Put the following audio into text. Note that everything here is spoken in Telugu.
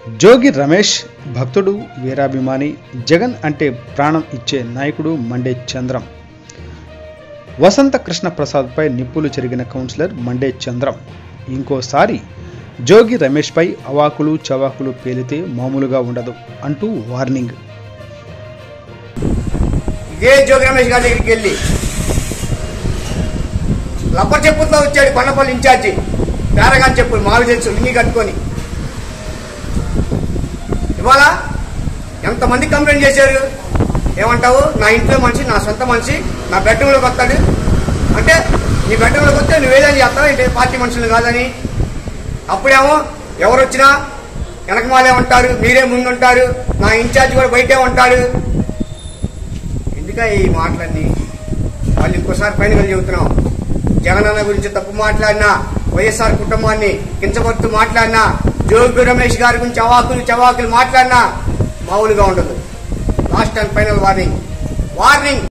జోగి రమేష్ భక్తుడు వీరాభిమాని జగన్ అంటే ప్రాణం ఇచ్చే నాయకుడు మండే చంద్రం వసంత కృష్ణ ప్రసాద్పై నిప్పులు చెరిగిన కౌన్సిలర్ మండే చంద్రం ఇంకోసారి జోగి రమేష్పై అవాకులు చవాకులు పేలితే మామూలుగా ఉండదు అంటూ వార్నింగ్ ఇదే జోగి రమేష్ గారి దగ్గరికి వెళ్ళి రబ్బర్ చెప్పులతో వచ్చాడు కొండపల్లి ఇన్ఛార్జి పేరగాని చెప్పులు మావి తెలుసు లింగి కట్టుకొని ఇవాళ ఎంతమంది కంప్లైంట్ చేశారు ఏమంటావు నా ఇంట్లో మనిషి నా సొంత మనిషి నా బెడ్రూమ్లోకి వస్తాడు అంటే నీ బెడ్రూమ్లోకి వస్తే నువ్వేదని చేస్తావు ఏంటి పార్టీ మనుషులు కాదని అప్పుడేమో ఎవరు వచ్చినా వెనకమాలే ఉంటారు మీరే ముందుంటారు నా ఇన్ఛార్జ్ కూడా బయటే ఉంటాడు ఎందుక ఈ మాటలన్నీ వాళ్ళు ఇంకోసారి పైన వెళ్ళి చెబుతున్నాం జగనన్న గురించి తప్పు మాట్లాడినా వైఎస్ఆర్ కుటుంబాన్ని కించపడుతూ మాట్లాడినా జోగి రమేష్ గారి గురించి అవాకులు చవాకులు మాట్లాడినా మామూలుగా ఉండదు last and final warning warning